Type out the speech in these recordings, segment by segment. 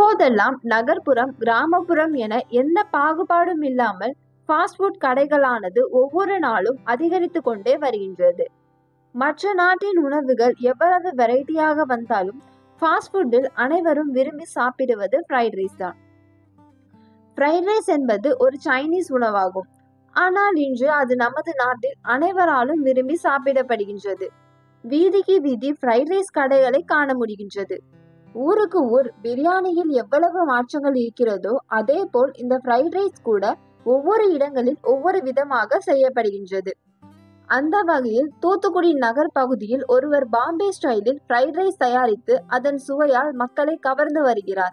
இப்போதெல்லாம் நகர்ப்புறம் கிராமப்புறம் என எந்த பாகுபாடும் இல்லாமல் ஃபாஸ்ட் ஃபுட் கடைகளானது ஒவ்வொரு நாளும் அதிகரித்து கொண்டே வருகின்றது மற்ற நாட்டின் உணவுகள் எவ்வளவு வெரைட்டியாக வந்தாலும் ஃபாஸ்ட் ஃபுட்டில் அனைவரும் விரும்பி சாப்பிடுவது ஃப்ரைட் ரைஸ் தான் ஃப்ரைட் ரைஸ் என்பது ஒரு சைனீஸ் உணவாகும் ஆனால் இன்று அது நமது நாட்டில் அனைவராலும் விரும்பி சாப்பிடப்படுகின்றது வீதிக்கு வீதி ஃப்ரைட் ரைஸ் கடைகளை காண முடிகின்றது ஊருக்கு ஊர் பிரியாணியில் எவ்வளவு மாற்றங்கள் இருக்கிறதோ அதே போல் இந்த ஃப்ரைட் ரைஸ் கூட ஒவ்வொரு இடங்களில் ஒவ்வொரு விதமாக செய்யப்படுகின்றது அந்த வகையில் தூத்துக்குடி நகர் பகுதியில் ஒருவர் பாம்பே ஸ்டைலில் ஃப்ரைட் ரைஸ் தயாரித்து அதன் சுவையால் மக்களை கவர்ந்து வருகிறார்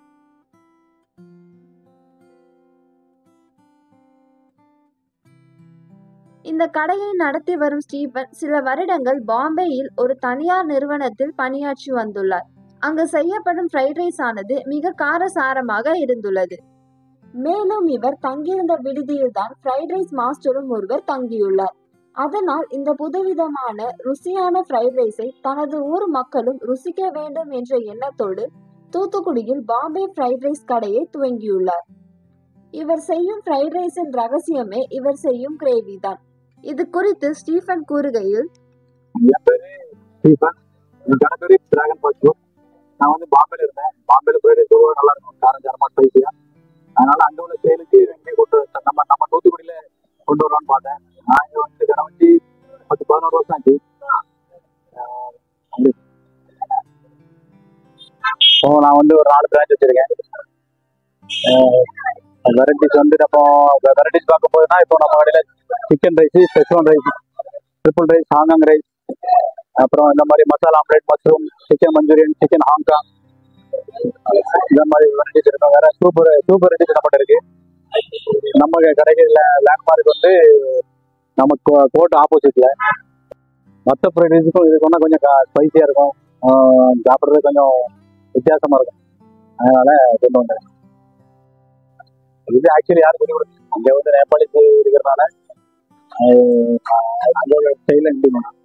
இந்த கடையை நடத்தி வரும் ஸ்டீபன் சில வருடங்கள் பாம்பேயில் ஒரு தனியார் நிறுவனத்தில் பணியாற்றி வந்துள்ளார் அங்கு செய்யப்படும் ஃப்ரைட் ரைஸ் ஆனது மிக காரசாரமாக இருந்துள்ளது மேலும் இவர் தங்கியிருந்த விடுதியில் தான் ஃப்ரைட் ரைஸ் மாஸ்டரும் ஒருவர் தங்கியுள்ளார் அதனால் இந்த புதுவிதமான ருசியான ஃப்ரைட் ரைஸை தனது ஊர் மக்களும் ருசிக்க வேண்டும் என்ற எண்ணத்தோடு தூத்துக்குடியில் பாம்பே ஃப்ரைட் ரைஸ் கடையை துவங்கியுள்ளார் இவர் செய்யும் ஃப்ரைட் ரைஸின் ரகசியமே இவர் செய்யும் கிரேவி தான் இது குறித்து ஸ்டீஃபன் கூறுகையில் என் பேரு ஸ்டீஃபன் என் கடை பேரு டிராகன் ஃபாஸ்ட் ஃபுட் நான் வந்து பாம்பேல இருந்தேன் பாம்பேல ஃப்ரைட் பொதுவாக நல்லா இருக்கும் காரஞ்சாரமா ஸ்பைசியா அதனால அங்க உள்ள செயலுக்கு இங்கே கொண்டு வ- நம்ம நம்ம தூத்துக்குடியில கொண்டு வரலாம்னு பார்த்தேன் நான் இங்க வந்து கடை வச்சு பத்து பதினோரு வருஷம் ஆச்சு ஸோ நான் வந்து ஒரு நாலு பிரான்ச் வச்சிருக்கேன் வெரைட்டிஸ் வந்து நம்ம வெரைட்டிஸ் பார்க்க போதுன்னா இப்போ நம்ம கடையில chicken rice special rice triple rice Hong Kong rice அப்புறம் இந்த மாதிரி masala omelette mushroom chicken Manchurian chicken Hong Kong இந்த மாதிரி வெரைட்டிஸ் இருக்கும் வேற சூப்பர் சூப்பர் வெரைட்டிஸ் நம்மகிட்ட இருக்கு நம்ம கடைக்கு லேண்ட்மார்க் வந்து நம்ம கோட் ஆப்போசிட்ல மற்ற ரைஸுக்கும் இதுக்கு ஒன்றா கொஞ்சம் ஸ்பைசியா இருக்கும் ஆஹ் சாப்பிட்றது கொஞ்சம் வித்தியாசமா இருக்கும் அதனால கொண்டு வந்தேன் இது ஆக்சுவலி யாரும் சொல்லி கொடுத்து அங்க வந்து நேபாளிஸ் இருக்கிறதுனால ஆஹ் அங்க ஸ்டைல இம்ப்ளிமெண்ட்